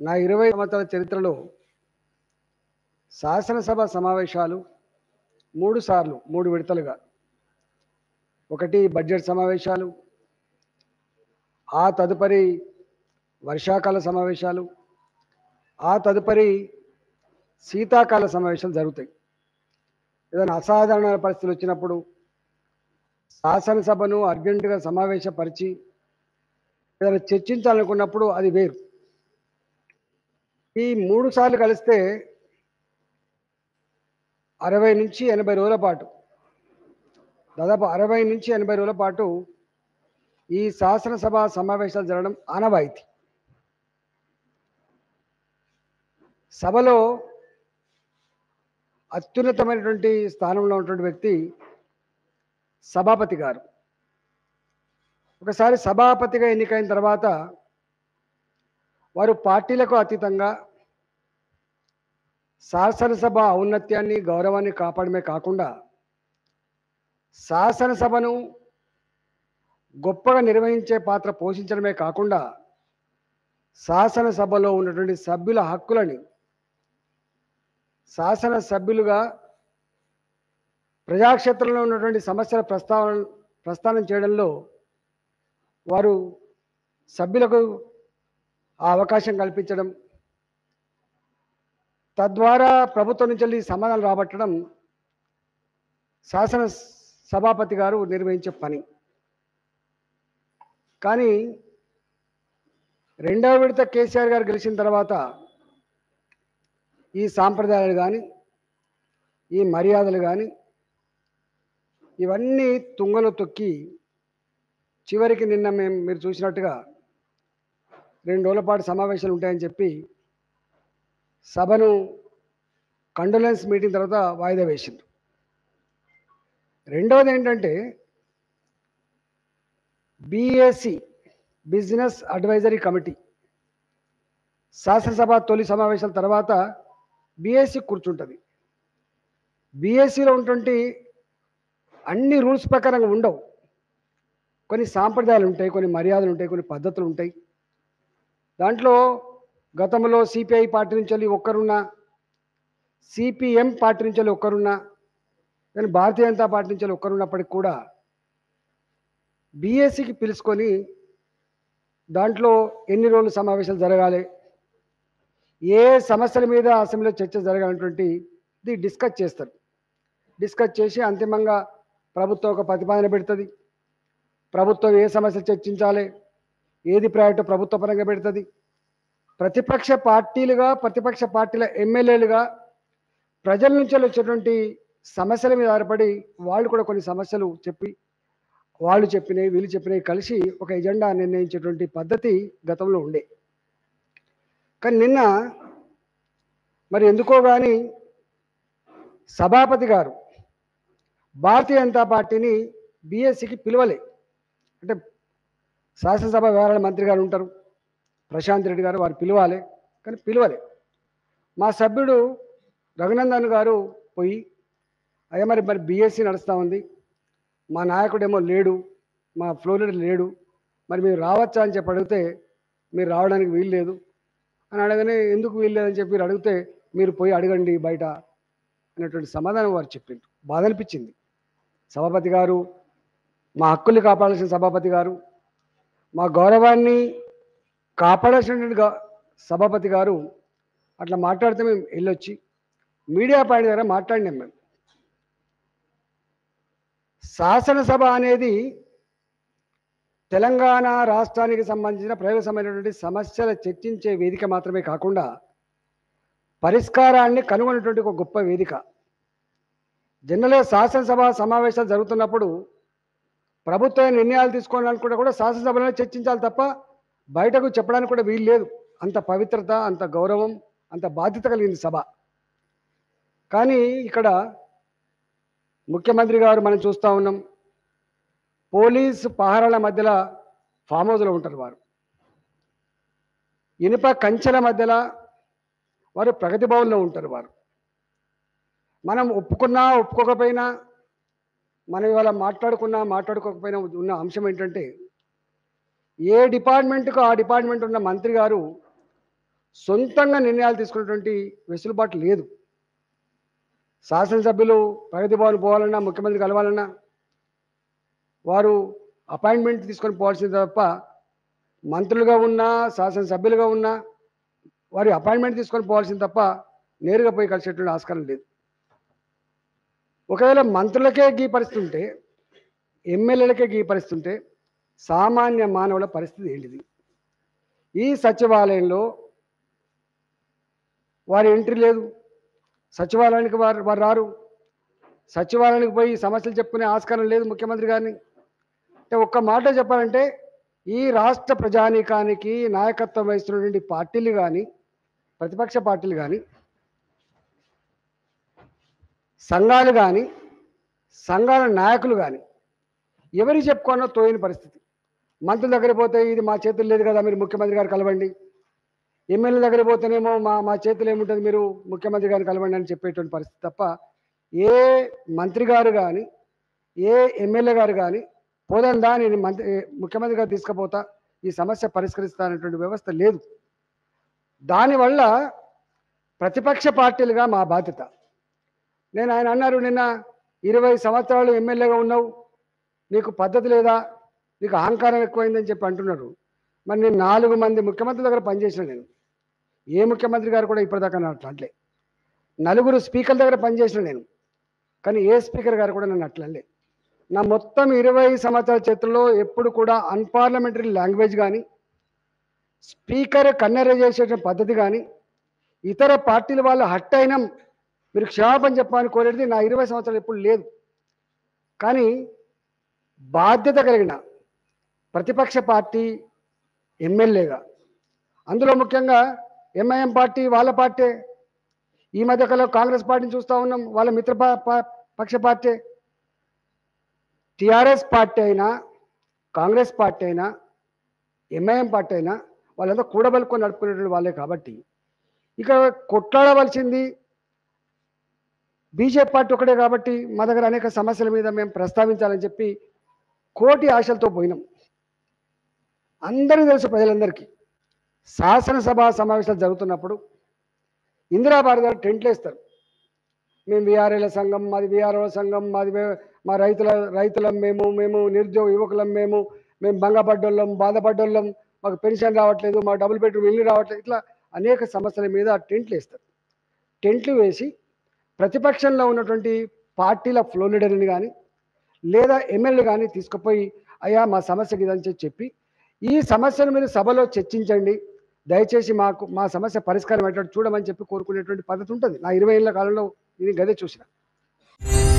నా ఇరవై సంవత్సరాల చరిత్రలో శాసనసభ సమావేశాలు మూడు సార్లు మూడు విడతలుగా ఒకటి బడ్జెట్ సమావేశాలు ఆ తదుపరి వర్షాకాల సమావేశాలు ఆ తదుపరి శీతాకాల సమావేశాలు జరుగుతాయి ఏదైనా అసాధారణ పరిస్థితులు వచ్చినప్పుడు శాసనసభను అర్జెంటుగా సమావేశపరిచి ఏదైనా చర్చించాలనుకున్నప్పుడు అది వేరు ఈ మూడు సార్లు కలిస్తే అరవై నుంచి ఎనభై రోజుల పాటు దాదాపు అరవై నుంచి ఎనభై రోజుల పాటు ఈ శాసనసభ సమావేశాలు జరగడం ఆనవాయితీ సభలో అత్యున్నతమైనటువంటి స్థానంలో ఉన్నటువంటి వ్యక్తి సభాపతి గారు ఒకసారి సభాపతిగా ఎన్నికైన తర్వాత వారు పార్టీలకు అతీతంగా శాసనసభ ఔన్నత్యాన్ని గౌరవాన్ని కాపాడమే కాకుండా శాసనసభను గొప్పగా నిర్వహించే పాత్ర పోషించడమే కాకుండా శాసనసభలో ఉన్నటువంటి సభ్యుల హక్కులని శాసన సభ్యులుగా ప్రజాక్షేత్రంలో ఉన్నటువంటి సమస్యల ప్రస్తావన ప్రస్థానం చేయడంలో వారు సభ్యులకు ఆ అవకాశం కల్పించడం తద్వారా ప్రభుత్వం నుంచి వెళ్ళి సమాధానం రాబట్టడం శాసన సభాపతి గారు నిర్వహించే పని కానీ రెండవ విడత కేసీఆర్ గారు గెలిచిన తర్వాత ఈ సాంప్రదాయాలు కానీ ఈ మర్యాదలు కానీ ఇవన్నీ తుంగలో తొక్కి చివరికి నిన్న మేము మీరు చూసినట్టుగా రెండు రోజుల పాటు సమావేశాలు ఉంటాయని చెప్పి సభను కండోలెన్స్ మీటింగ్ తర్వాత వాయిదా వేసింది రెండవది ఏంటంటే బిఎస్సి బిజినెస్ అడ్వైజరీ కమిటీ శాసనసభ తొలి సమావేశాల తర్వాత బిఎస్సి కూర్చుంటుంది బిఎస్సిలో ఉన్నటువంటి అన్ని రూల్స్ ప్రకారంగా ఉండవు కొన్ని సాంప్రదాయాలు ఉంటాయి కొన్ని మర్యాదలు ఉంటాయి కొన్ని పద్ధతులు ఉంటాయి దాంట్లో గతంలో సిపిఐ పార్టీ నుంచి వెళ్ళి ఒక్కరున్నా సిపిఎం పార్టీ నుంచి వెళ్ళి ఒక్కరున్నా కానీ భారతీయ జనతా పార్టీ నుంచి వెళ్ళి ఒక్కరున్నప్పటికి కూడా బీఎస్సీకి పిలుచుకొని దాంట్లో ఎన్ని రోజులు సమావేశాలు జరగాలి ఏ సమస్యల మీద అసెంబ్లీలో చర్చ జరగాలన్నటువంటి ఇది డిస్కస్ చేస్తారు డిస్కస్ చేసి అంతిమంగా ప్రభుత్వం ఒక ప్రతిపాదన పెడుతుంది ప్రభుత్వం ఏ సమస్యలు చర్చించాలి ఏది ప్రయారిటీ ప్రభుత్వ పరంగా పెడుతుంది ప్రతిపక్ష పార్టీలుగా ప్రతిపక్ష పార్టీల ఎమ్మెల్యేలుగా ప్రజల నుంచి వచ్చేటువంటి సమస్యల మీద ఆధారపడి వాళ్ళు కూడా కొన్ని సమస్యలు చెప్పి వాళ్ళు చెప్పినవి వీళ్ళు చెప్పినవి కలిసి ఒక ఎజెండా నిర్ణయించేటువంటి పద్ధతి గతంలో ఉండే కానీ నిన్న మరి ఎందుకో కానీ సభాపతి గారు భారతీయ జనతా పార్టీని బీఎస్సీకి పిలవలే అంటే శాసనసభ వ్యవహారాల మంత్రి గారు ఉంటారు ప్రశాంత్ రెడ్డి గారు వారు పిలవాలి కానీ పిలవలే మా సభ్యుడు రఘునందన్ గారు పోయి అయ్యా మరి మరి బీఎస్సీ నడుస్తూ ఉంది మా నాయకుడేమో లేడు మా ఫ్లోర్ లేడు మరి మీరు రావచ్చా అని చెప్పి అడిగితే మీరు రావడానికి వీలు లేదు అని అడగనే ఎందుకు వీలు లేదని చెప్పి మీరు అడిగితే మీరు పోయి అడగండి బయట అనేటువంటి సమాధానం వారు చెప్పిండ్రు బాధ అనిపించింది సభాపతి గారు మా హక్కుల్ని కాపాడాల్సిన సభాపతి గారు మా గౌరవాన్ని కాపాడాల్సినటువంటి గా- సభాపతి గారు అట్లా మాట్లాడితే మేము వెళ్ళొచ్చి మీడియా పాయింట్ దగ్గర మాట్లాడినాం మేము శాసనసభ అనేది తెలంగాణ రాష్ట్రానికి సంబంధించిన ప్రయోగసమైనటువంటి సమస్యల చర్చించే వేదిక మాత్రమే కాకుండా పరిష్కారాన్ని కనుగొనేటువంటి ఒక గొప్ప వేదిక జనరల్గా శాసనసభ సమావేశాలు జరుగుతున్నప్పుడు ప్రభుత్వం నిర్ణయాలు తీసుకోవాలని కూడా కూడా శాసనసభలో చర్చించాలి తప్ప బయటకు చెప్పడానికి కూడా వీలు లేదు అంత పవిత్రత అంత గౌరవం అంత బాధ్యత కలిగింది సభ కానీ ఇక్కడ ముఖ్యమంత్రి గారు మనం చూస్తూ ఉన్నాం పోలీస్ పహారాల మధ్యలో ఫామ్ హౌస్లో ఉంటారు వారు ఇనుప కంచెల మధ్యలో వారు ప్రగతి భవన్లో ఉంటారు వారు మనం ఒప్పుకున్నా ఒప్పుకోకపోయినా మనం ఇవాళ మాట్లాడుకున్నా మాట్లాడుకోకపోయినా ఉన్న అంశం ఏంటంటే ఏ డిపార్ట్మెంట్కు ఆ డిపార్ట్మెంట్ ఉన్న మంత్రి గారు సొంతంగా నిర్ణయాలు తీసుకునేటువంటి వెసులుబాటు లేదు శాసనసభ్యులు ప్రగతి భవన్ పోవాలన్నా ముఖ్యమంత్రి కలవాలన్నా వారు అపాయింట్మెంట్ తీసుకొని పోవాల్సింది తప్ప మంత్రులుగా ఉన్నా శాసనసభ్యులుగా ఉన్నా వారి అపాయింట్మెంట్ తీసుకొని పోవాల్సింది తప్ప నేరుగా పోయి కలిసేటువంటి ఆస్కారం లేదు ఒకవేళ మంత్రులకే గీ పరిస్థితి ఉంటే ఎమ్మెల్యేలకే గీ పరిస్థితి ఉంటే సామాన్య మానవుల పరిస్థితి ఏంటిది ఈ సచివాలయంలో వారి ఎంట్రీ లేదు సచివాలయానికి వారు వారు రారు సచివాలయానికి పోయి సమస్యలు చెప్పుకునే ఆస్కారం లేదు ముఖ్యమంత్రి గారిని అంటే ఒక్క మాట చెప్పాలంటే ఈ రాష్ట్ర ప్రజానీకానికి నాయకత్వం వహిస్తున్నటువంటి పార్టీలు కానీ ప్రతిపక్ష పార్టీలు కానీ సంఘాలు కానీ సంఘాల నాయకులు కానీ ఎవరికి చెప్పుకోనో తోయని పరిస్థితి మంత్రుల దగ్గర పోతే ఇది మా చేతులు లేదు కదా మీరు ముఖ్యమంత్రి గారు కలవండి ఎమ్మెల్యే దగ్గర పోతేనేమో మా మా చేతులు ఏముంటుంది మీరు ముఖ్యమంత్రి గారిని కలవండి అని చెప్పేటువంటి పరిస్థితి తప్ప ఏ మంత్రి గారు కానీ ఏ ఎమ్మెల్యే గారు కానీ పోదందా నేను మంత్రి ముఖ్యమంత్రి గారు తీసుకుపోతా ఈ సమస్య పరిష్కరిస్తా అనేటువంటి వ్యవస్థ లేదు దానివల్ల ప్రతిపక్ష పార్టీలుగా మా బాధ్యత నేను ఆయన అన్నారు నిన్న ఇరవై సంవత్సరాలు ఎమ్మెల్యేగా ఉన్నావు నీకు పద్ధతి లేదా నీకు అహంకారం ఎక్కువైందని చెప్పి అంటున్నారు మరి నేను నాలుగు మంది ముఖ్యమంత్రి దగ్గర పనిచేసిన నేను ఏ ముఖ్యమంత్రి గారు కూడా ఇప్పటిదాకా నన్ను అట్లా అనలే నలుగురు స్పీకర్ల దగ్గర పనిచేసిన నేను కానీ ఏ స్పీకర్ గారు కూడా నన్ను అట్లా అనలే నా మొత్తం ఇరవై సంవత్సరాల చేతుల్లో ఎప్పుడు కూడా అన్పార్లమెంటరీ లాంగ్వేజ్ కానీ స్పీకర్ కన్నెర చేసే పద్ధతి కానీ ఇతర పార్టీల వాళ్ళు హట్ అయినాం మీరు క్షమాపణ చెప్పాలని కోరేది నా ఇరవై సంవత్సరాలు ఎప్పుడు లేదు కానీ బాధ్యత కలిగిన ప్రతిపక్ష పార్టీ ఎమ్మెల్యేగా అందులో ముఖ్యంగా ఎంఐఎం పార్టీ వాళ్ళ పార్టీ ఈ మధ్య కాలంలో కాంగ్రెస్ పార్టీని చూస్తూ ఉన్నాం వాళ్ళ మిత్ర పా- పా- పక్ష పార్టీ టిఆర్ఎస్ పార్టీ అయినా కాంగ్రెస్ పార్టీ అయినా ఎంఐఎం పార్టీ అయినా వాళ్ళంతా కూడబలుకొని నడుపుకునేటువంటి వాళ్ళే కాబట్టి ఇక కొట్లాడవలసింది బీజేపీ పార్టీ ఒకటే కాబట్టి మా దగ్గర అనేక సమస్యల మీద మేము ప్రస్తావించాలని చెప్పి కోటి ఆశలతో పోయినాం అందరికీ తెలుసు ప్రజలందరికీ శాసనసభ సమావేశాలు జరుగుతున్నప్పుడు ఇందిరాబాద్ గారు టెంట్లు వేస్తారు మేము విఆర్ఏల సంఘం మాది విఆర్ఓ సంఘం మాది వే- మా రైతుల రైతులం మేము మేము నిరుద్యోగ యువకులం మేము మేము భంగపడ్డోళ్ళం బాధపడ్డోళ్ళం మాకు పెన్షన్ రావట్లేదు మాకు డబుల్ బెడ్రూమ్ ఇల్లు రావట్లేదు ఇట్లా అనేక సమస్యల మీద టెంట్లు వేస్తారు టెంట్లు వేసి ప్రతిపక్షంలో ఉన్నటువంటి పార్టీల ఫ్లో లీడర్ని కానీ లేదా ఎమ్మెల్యే కానీ తీసుకుపోయి అయ్యా మా సమస్యకి ఇదని చెప్పి చెప్పి ఈ సమస్యను మీరు సభలో చర్చించండి దయచేసి మాకు మా సమస్య పరిష్కారం అయ్యేటట్టు చూడమని చెప్పి కోరుకునేటువంటి పద్ధతి ఉంటుంది నా ఇరవై ఏళ్ళ కాలంలో నేను గదే చూసిన